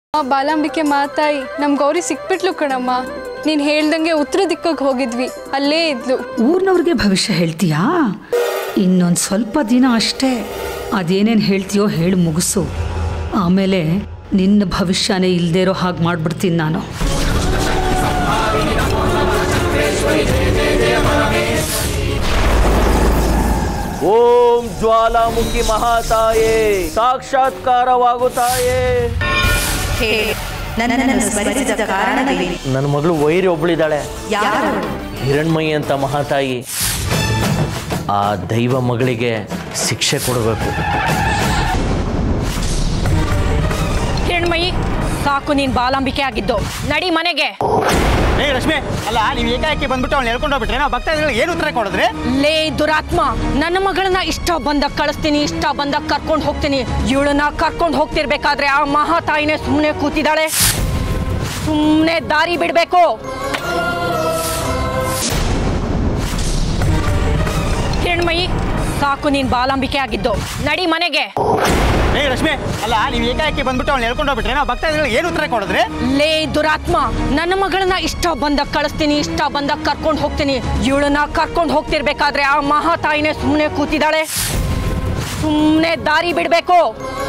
ಆ ಬಾಲಾಂಬಿಕೆ ಮಾತಾಯಿ ನಮ್ ಗೌರಿ ಸಿಕ್ಬಿಟ್ಲು ಕಣಮ್ಮ ನೀನ್ ಹೇಳ್ದಂಗೆ ಉತ್ತರ ದಿಕ್ಕಿಗೆ ಹೋಗಿದ್ವಿ ಅಲ್ಲೇ ಇದ್ಲು ಊರ್ನವ್ರಿಗೆ ಭವಿಷ್ಯ ಹೇಳ್ತೀಯಾ ಇನ್ನೊಂದು ಸ್ವಲ್ಪ ದಿನ ಅಷ್ಟೇ ಅದೇನೇನು ಹೇಳ್ತೀಯೋ ಹೇಳಿ ಮುಗಿಸು ಆಮೇಲೆ ನಿನ್ನ ಭವಿಷ್ಯನೇ ಇಲ್ದೇ ಇರೋ ಹಾಗೆ ಮಾಡ್ಬಿಡ್ತೀನಿ ನಾನು ಓಂ ಜ್ವಾಲಾಮುಖಿ ಮಹಾತಾಯೇ ಸಾಕ್ಷಾತ್ಕಾರವಾಗುತ್ತಾಯೇ ನನ್ನನ್ನು ಸ್ಮರಿಸಿದ ಕಾರಣವೇನು ನನ್ನ ಮಗಳು ವೈರಿ ಒಬ್ಳಿದ್ದಾಳೆ ಯಾರು ಹಿರಣ್ಮಯಿ ಅಂತ ಮಹಾತಾಯಿ ಆ ದೈವ ಮಗಳಿಗೆ ಶಿಕ್ಷೆ ಕೊಡಬೇಕು ಹಿರಣ್ಮಯಿ ಸಾಕು ನೀನ್ ಬಾಲಾಂಬಿಕೆ ಆಗಿದ್ದು ನಡಿ ಮನೆಗೆ ಏ ರಶ್ಮಿ ಅಲ್ಲ ನೀವು ಏಕಾಏಕಿ ಬಂದ್ಬಿಟ್ಟು ಅವ್ನು ಹೇಳ್ಕೊಂಡು ಹೋಗ್ಬಿಟ್ರೆ ನಾವು ಭಕ್ತಾದಿಗಳಿಗೆ ಏನು ಉತ್ತರ ಕೊಡಿದ್ರಿ ಲೇ ದುರಾತ್ಮ ನನ್ನ ಮಗಳನ್ನ ಇಷ್ಟ ಬಂದಾಗ ಕಳಿಸ್ತೀನಿ ಇಷ್ಟ ಬಂದಾಗ ಕರ್ಕೊಂಡು ಹೋಗ್ತೀನಿ ಇವಳನ್ನ ಕರ್ಕೊಂಡು ಹೋಗ್ತಿರ್ಬೇಕಾದ್ರೆ ಆ ಮಹಾತಾಯಿನೇ ಸುಮ್ಮನೆ ಕೂತಿದ್ದಾಳೆ ಸುಮ್ಮನೆ ದಾರಿ ಬಿಡ್ಬೇಕು ಹಿರಣ್ಮಯಿ ಸಾಕು ನೀನ್ ಬಾಲಾಂಬಿಕೆ ಆಗಿದ್ದು ನಡಿ ಮನೆಗೆ ಏ ರಶ್ಮಿ ಅಲ್ಲ ನೀವು ಏಕಾಏಕಿ ಬಂದ್ಬಿಟ್ಟು ಅವ್ನು ಹೇಳ್ಕೊಂಡು ಹೋಗ್ಬಿಟ್ರೆ ನಾವು ಭಕ್ತಾದಿಗಳಿಗೆ ಏನು ಉತ್ತರ ಕೊಡಿದ್ರಿ ಲೇ ದುರಾತ್ಮ ನನ್ನ ಮಗಳನ್ನ ಇಷ್ಟ ಬಂದಾಗ ಕಳಿಸ್ತೀನಿ ಇಷ್ಟ ಬಂದಾಗ ಕರ್ಕೊಂಡು ಹೋಗ್ತೀನಿ ಇವಳನ್ನ ಕರ್ಕೊಂಡು ಹೋಗ್ತಿರ್ಬೇಕಾದ್ರೆ ಆ ಮಹಾತಾಯಿನೇ ಸುಮ್ಮನೆ ಕೂತಿದ್ದಾಳೆ ಸುಮ್ಮನೆ ದಾರಿ ಬಿಡ್ಬೇಕು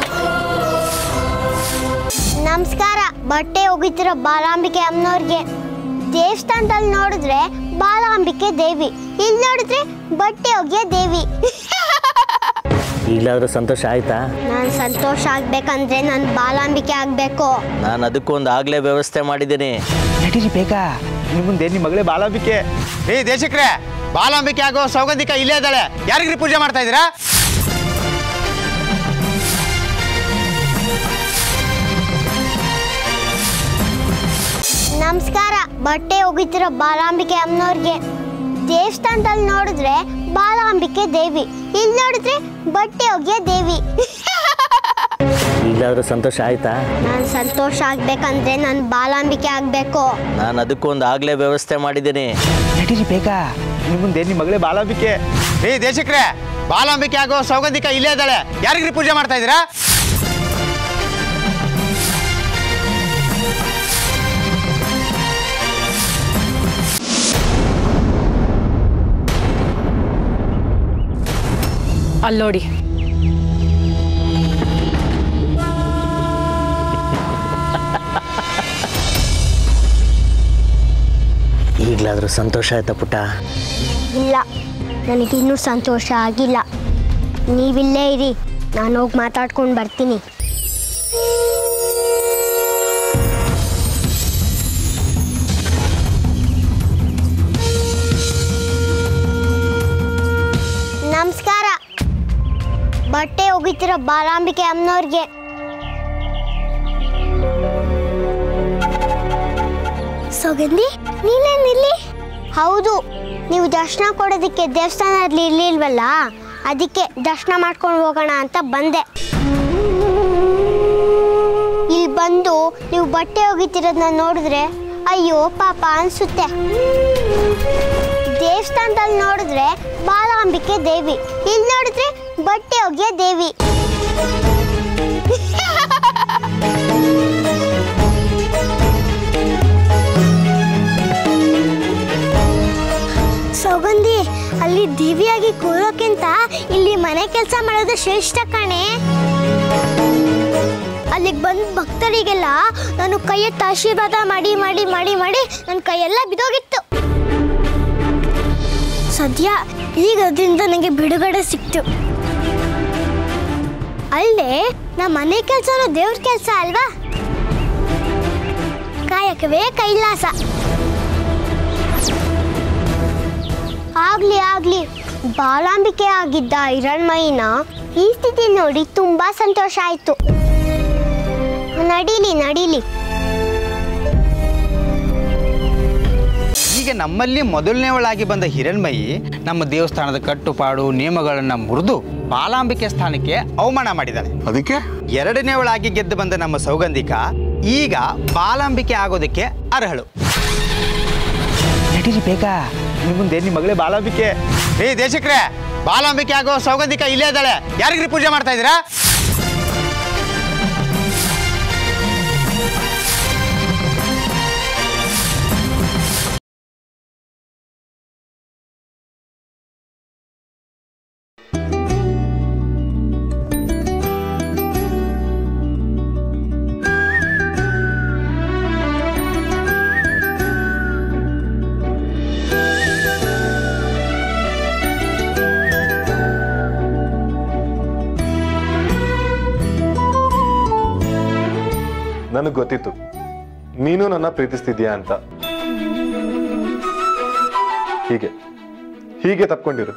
ನಮಸ್ಕಾರ ಬಟ್ಟೆ ಒಗಿತಿರೋ ಬಾಲಾಂಬಿಕೆ ಅಮ್ಮನವ್ರಿಗೆ ದೇವಸ್ಥಾನದಲ್ಲಿ ನೋಡಿದ್ರೆ ಬಾಲಾಂಬಿಕೆ ದೇವಿ ಇಲ್ಲಿ ನೋಡಿದ್ರೆ ಬಟ್ಟೆ ಒಗೆಯೋ ದೇವಿ ಈಗಲಾದ್ರೂ ಸಂತೋಷ ಆಯ್ತಾ ನಾನು ಸಂತೋಷ ಆಗ್ಬೇಕಂದ್ರೆ ನಾನು ಬಾಲಾಂಬಿಕೆ ಆಗ್ಬೇಕು ನಾನು ಅದಕ್ಕೊಂದು ಆಗಲೇ ವ್ಯವಸ್ಥೆ ಮಾಡಿದ್ದೀನಿ ನಡೀರಿ ಬೇಗ ನಿಮ್ಮ ಮುಂದೆ ನಿಮ್ಮ ಮಗಳೇ ಬಾಲಾಂಬಿಕೆ ಏ ದೇಶಕ್ರೆ ಬಾಲಾಂಬಿಕೆ ಆಗೋ ಸೌಗಂಧಿಕ ಇಲ್ಲೇ ಇದ್ದಾಳೆ ಯಾರಿಗ್ರಿ ಪೂಜೆ ಮಾಡ್ತಾ ಇದ್ದೀರಾ ನಮಸ್ಕಾರ ಬಟ್ಟೆ ಒಗಿತಿರೋ ಬಾಲಾಂಬಿಕೆ ಅಮ್ಮನವ್ರಿಗೆ ದೇವಸ್ಥಾನದಲ್ಲಿ ನೋಡಿದ್ರೆ ಬಾಲಾಂಬಿಕೆ ದೇವಿ ಇಲ್ಲಿ ನೋಡಿದ್ರೆ ಬಟ್ಟೆ ಒಗೆಯೋ ದೇವಿ ಈಗಲಾದ್ರೂ ಸಂತೋಷ ಆಯ್ತಾ ನಾನು ಸಂತೋಷ ಆಗ್ಬೇಕಂದ್ರೆ ನಾನು ಬಾಲಾಂಬಿಕೆ ಆಗ್ಬೇಕು ನಾನು ಅದಕ್ಕೊಂದು ಆಗಲೇ ವ್ಯವಸ್ಥೆ ಮಾಡಿದ್ದೀನಿ ನಡೀರಿ ಬೇಗ ನಿಮ್ಮ ಮುಂದೆ ನಿಮ್ಮ ಮಗಳೇ ಬಾಲಾಂಬಿಕೆ ಏ ದೇಶಕ್ರೆ ಬಾಲಾಂಬಿಕೆ ಆಗೋ ಸೌಗಂಧಿಕ ಇಲ್ಲೇ ಇದ್ದಾಳೆ ಯಾರಿಗ್ರಿ ಪೂಜೆ ಮಾಡ್ತಾ ಇದ್ದೀರಾ ಅಲ್ಲೋಡಿ ಈಗಲಾದ್ರೂ ಸಂತೋಷ ಆಯ್ತಾ ಪುಟ್ಟ ಇಲ್ಲ ನನಗಿನ್ನೂ ಸಂತೋಷ ಆಗಿಲ್ಲ ನೀವಿಲ್ಲೇ ಇರಿ ನಾನು ಹೋಗಿ ಮಾತಾಡ್ಕೊಂಡು ಬರ್ತೀನಿ ನಮಸ್ಕಾರ ಬಟ್ಟೆ ಒಗಿತಿರೋ ಬಾಲಾಂಬಿಕೆ ಅಮ್ಮನವ್ರಿಗೆ ಸೊಗಂದಿ ನೀನೇನಿಲ್ಲಿ ಹೌದು ನೀವು ದರ್ಶನ ಕೊಡೋದಕ್ಕೆ ದೇವಸ್ಥಾನದಲ್ಲಿ ಇರ್ಲಿಲ್ವಲ್ಲ ಅದಕ್ಕೆ ದರ್ಶನ ಮಾಡ್ಕೊಂಡು ಹೋಗೋಣ ಅಂತ ಬಂದೆ ಇಲ್ಲಿ ಬಂದು ನೀವು ಬಟ್ಟೆ ಒಗಿತಿರೋದನ್ನ ನೋಡಿದ್ರೆ ಅಯ್ಯೋ ಪಾಪ ಅನ್ಸುತ್ತೆ ದೇವಸ್ಥಾನದಲ್ಲಿ ನೋಡಿದ್ರೆ ಬಾಲಾಂಬಿಕೆ ದೇವಿ ಇಲ್ಲಿ ನೋಡಿದ್ರೆ ಬಟ್ಟೆ ಒಗೆಯೋ ದೇವಿ ಸೌಗಂಧಿ ಅಲ್ಲಿ ದಿವ್ಯಾಗಿ ಕೂರೋಕ್ಕಿಂತ ಇಲ್ಲಿ ಮನೆ ಕೆಲಸ ಮಾಡೋದು ಶ್ರೇಷ್ಠ ಕಣೆ ಅಲ್ಲಿಗೆ ಬಂದ ಭಕ್ತರಿಗೆಲ್ಲ ನಾನು ಕೈಯೆತ್ತ ಆಶೀರ್ವಾದ ಮಾಡಿ ಮಾಡಿ ಮಾಡಿ ಮಾಡಿ ನನ್ನ ಕೈಯೆಲ್ಲ ಬಿದೋಗಿತ್ತು ಸದ್ಯ ಈಗ ಅದರಿಂದ ನನಗೆ ಬಿಡುಗಡೆ ಸಿಕ್ತು ಅಲ್ಲದೆ ನಮ್ಮ ಮನೆ ಕೆಲಸನೂ ದೇವ್ರ ಕೆಲಸ ಅಲ್ವಾ ಕಾಯಕವೇ ಕೈಲಾಸ ಆಗ್ಲಿ ಆಗ್ಲಿ ಬಾಲಾಂಬಿಕೆ ಆಗಿದ್ದ ಹಿರಣ್ಮಯಿನ ಈ ಸ್ಥಿತಿ ನೋಡಿ ತುಂಬಾ ಸಂತೋಷ ಆಯ್ತು ನಡೀಲಿ ನಡೀಲಿ ಈಗ ನಮ್ಮಲ್ಲಿ ಮೊದಲನೇವಳಾಗಿ ಬಂದ ಹಿರಣ್ಮಯಿ ನಮ್ಮ ದೇವಸ್ಥಾನದ ಕಟ್ಟುಪಾಡು ನಿಯಮಗಳನ್ನು ಮುರಿದು ಬಾಲಾಂಬಿಕೆ ಸ್ಥಾನಕ್ಕೆ ಅವಮಾನ ಮಾಡಿದ್ದಾಳೆ ಅದಕ್ಕೆ ಎರಡನೇವಳಾಗಿ ಗೆದ್ದು ಬಂದ ನಮ್ಮ ಸೌಗಂಧಿಕ ಈಗ ಬಾಲಾಂಬಿಕೆ ಆಗೋದಕ್ಕೆ ಅರ್ಹಳು ನಡೀರಿ ಬೇಗ ನಿಮ್ಮ ಮುಂದೆ ನಿಮ್ಮ ಮಗಳೇ ಬಾಲಾಂಬಿಕೆ ಏ ದೇಶಕ್ರೆ ಬಾಲಾಂಬಿಕೆ ಆಗೋ ಸೌಗಂಧಿಕ ಇಲ್ಲೇ ಇದ್ದಾಳೆ ಯಾರಿಗ್ರಿ ಪೂಜೆ ಮಾಡ್ತಾ ಇದ್ದೀರಾ ನನಗೆ ಗೊತ್ತಿತ್ತು ನೀನು ನನ್ನ ಪ್ರೀತಿಸ್ತಿದ್ಯಾ ಅಂತ ಹೀಗೆ ಹೀಗೆ ತಪ್ಕೊಂಡಿರು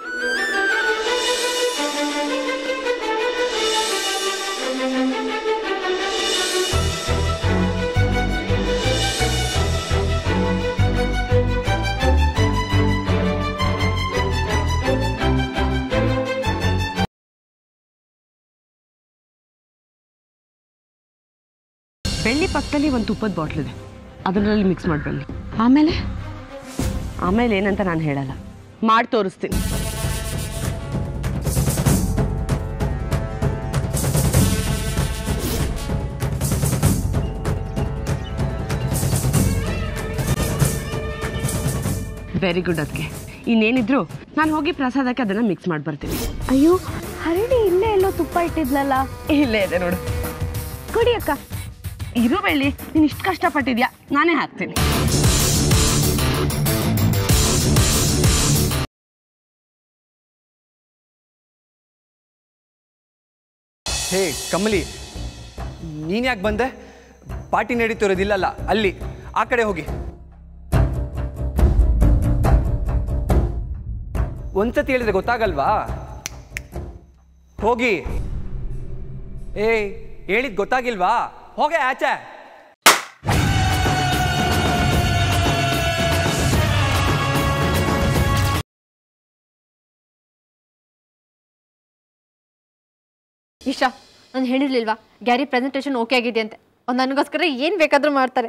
ಬೆಳ್ಳಿ ಪಕ್ಕದಲ್ಲಿ ಒಂದು ತುಪ್ಪದ ಬಾಟ್ಲ್ ಇದೆ ಅದರಲ್ಲಿ ಮಿಕ್ಸ್ ಮಾಡಿ ಬನ್ನಿ ಆಮೇಲೆ ಆಮೇಲೆ ಏನಂತ ನಾನು ಹೇಳಲ್ಲ ಮಾಡಿ ತೋರಿಸ್ತೀನಿ ವೆರಿ ಗುಡ್ ಅದಕ್ಕೆ ಇನ್ನೇನಿದ್ರು ನಾನು ಹೋಗಿ ಪ್ರಸಾದಕ್ಕೆ ಅದನ್ನು ಮಿಕ್ಸ್ ಮಾಡಿ ಬರ್ತೀನಿ ಅಯ್ಯೋ ಹರಡಿ ಇಲ್ಲೇ ಎಲ್ಲೋ ತುಪ್ಪ ಇಟ್ಟಿದ್ಲಲ್ಲ ಇಲ್ಲೇ ಇದೆ ನೋಡು ಕೊಡಿ ಅಕ್ಕ ಇರು ಬೆಳ್ಳಿ ನೀನು ಇಷ್ಟು ಕಷ್ಟಪಟ್ಟಿದ್ಯಾ ನಾನೇ ಹಾಕ್ತೀನಿ ಹೇ ಕಮಲಿ ನೀನು ಯಾಕೆ ಬಂದೆ ಪಾರ್ಟಿ ನಡೀತಿರೋದಿಲ್ಲಲ್ಲ ಅಲ್ಲಿ ಆ ಕಡೆ ಹೋಗಿ ಒಂದ್ಸತಿ ಹೇಳಿದ್ರೆ ಗೊತ್ತಾಗಲ್ವಾ ಹೋಗಿ ಏಯ್ ಹೇಳಿದ್ ಗೊತ್ತಾಗಿಲ್ವಾ ಹೋಗೆ ಆಚೆ ಇಶಾ ನಾನು ಹೇಳಿರ್ಲಿಲ್ವಾ ಗ್ಯಾರಿ ಪ್ರೆಸೆಂಟೇಷನ್ ಓಕೆ ಆಗಿದೆ ಅಂತೆ ಅವ್ನು ನನಗೋಸ್ಕರ ಏನು ಬೇಕಾದರೂ ಮಾಡ್ತಾರೆ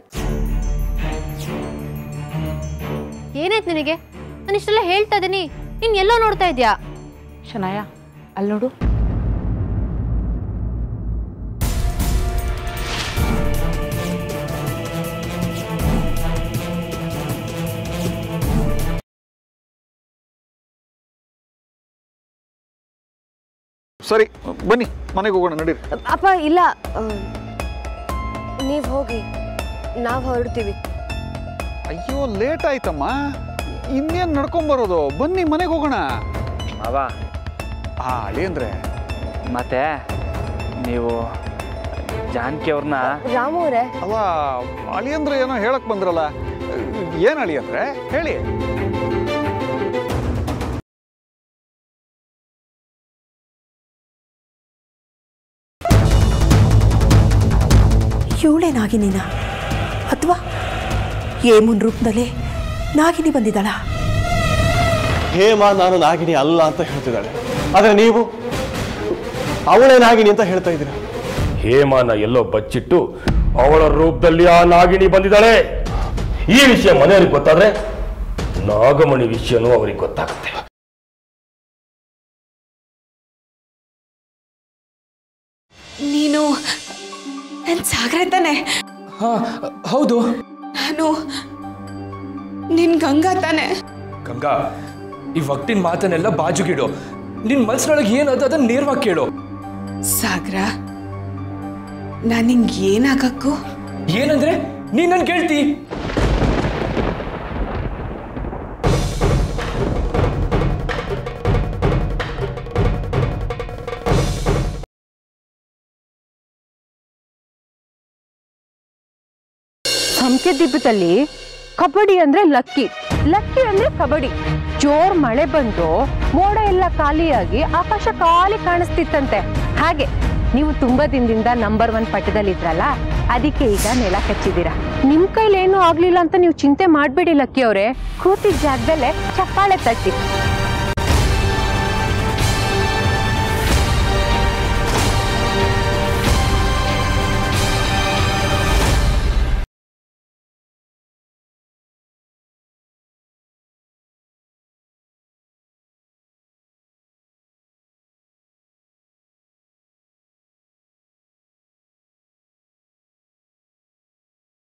ಏನಾಯ್ತು ನಿನಗೆ ನಾನು ಇಷ್ಟೆಲ್ಲ ಹೇಳ್ತಾ ಇದ್ದೀನಿ ನೀನು ಎಲ್ಲೋ ನೋಡ್ತಾ ಇದೆಯಾ ಶನಾಯ ಅಲ್ಲಿ ನೋಡು ಸರಿ ಬನ್ನಿ ಮನೆಗೆ ಹೋಗೋಣ ನಡೀರಿ ಅಪ್ಪ ಇಲ್ಲ ನೀವು ಹೋಗಿ ನಾವು ಹೊರಡ್ತೀವಿ ಅಯ್ಯೋ ಲೇಟ್ ಆಯ್ತಮ್ಮ ಇನ್ನೇನು ನಡ್ಕೊಂಬರೋದು ಬನ್ನಿ ಮನೆಗೆ ಹೋಗೋಣ ಮಾವ ಆ ಅಳಿ ಅಂದ್ರೆ ಮತ್ತೆ ನೀವು ಜಾನಕಿ ಅವ್ರನ್ನ ರಾಮು ಅವರೇ ಅಲ್ಲ ಅಳಿ ಅಂದ್ರೆ ಏನೋ ಹೇಳಕ್ ಬಂದ್ರಲ್ಲ ಏನು ಅಳಿ ಅಂದ್ರೆ ಹೇಳಿ ಇವಳೇ ನಾಗಿನಿನ ಅಥವಾ ಏಮುನ್ ರೂಪದಲ್ಲೇ ನಾಗಿನಿ ಬಂದಿದ್ದಾಳ ಹೇಮ ನಾನು ನಾಗಿನಿ ಅಲ್ಲ ಅಂತ ಹೇಳ್ತಿದ್ದಾಳೆ ಆದ್ರೆ ನೀವು ಅವಳೇ ನಾಗಿನಿ ಅಂತ ಹೇಳ್ತಾ ಇದ್ದೀರಾ ಹೇಮನ ಎಲ್ಲೋ ಬಚ್ಚಿಟ್ಟು ಅವಳ ರೂಪದಲ್ಲಿ ಆ ನಾಗಿಣಿ ಬಂದಿದ್ದಾಳೆ ಈ ವಿಷಯ ಮನೆಯವ್ರಿಗೆ ಗೊತ್ತಾದ್ರೆ ನಾಗಮಣಿ ವಿಷಯನೂ ಅವ್ರಿಗೆ ಗೊತ್ತಾಗುತ್ತೆ ನೀನು ನನ್ನ ಸಾಗರ ತಾನೆ ಹೌದು ನಾನು ನಿನ್ ಗಂಗಾ ತಾನೆ ಗಂಗಾ ಈ ಒಟ್ಟಿನ ಮಾತನ್ನೆಲ್ಲ ಬಾಜುಗಿಡು ನಿನ್ ಮನ್ಸಿನೊಳಗೆ ಏನದ ಅದನ್ನ ನೇರವಾಗಿ ಕೇಳು ಸಾಗರ ನಾನು ನಿಂಗೆ ಏನಾಗಕ್ಕೂ ಏನಂದ್ರೆ ನೀನ್ ನನ್ ಕೇಳ್ತಿ ಸಂಕೆ ದೀಪದಲ್ಲಿ ಕಬಡ್ಡಿ ಅಂದ್ರೆ ಲಕ್ಕಿ ಲಕ್ಕಿ ಅಂದ್ರೆ ಕಬಡ್ಡಿ ಜೋರ್ ಮಳೆ ಬಂದು ಮೋಡ ಎಲ್ಲ ಖಾಲಿಯಾಗಿ ಆಕಾಶ ಖಾಲಿ ಕಾಣಿಸ್ತಿತ್ತಂತೆ ಹಾಗೆ ನೀವು ತುಂಬಾ ದಿನದಿಂದ ನಂಬರ್ ಒನ್ ಪಟ್ಟದಲ್ಲಿ ಇದ್ರಲ್ಲ ಅದಕ್ಕೆ ಈಗ ನೆಲ ಕಚ್ಚಿದ್ದೀರಾ ನಿಮ್ ಕೈಲಿ ಏನೂ ಆಗ್ಲಿಲ್ಲ ಅಂತ ನೀವು ಚಿಂತೆ ಮಾಡ್ಬೇಡಿ ಲಕ್ಕಿ ಅವರೇ ಕೂತಿದ್ದ ಜಾಗದಲ್ಲೇ ಚಪ್ಪಾಳೆ ತಟ್ಟಿ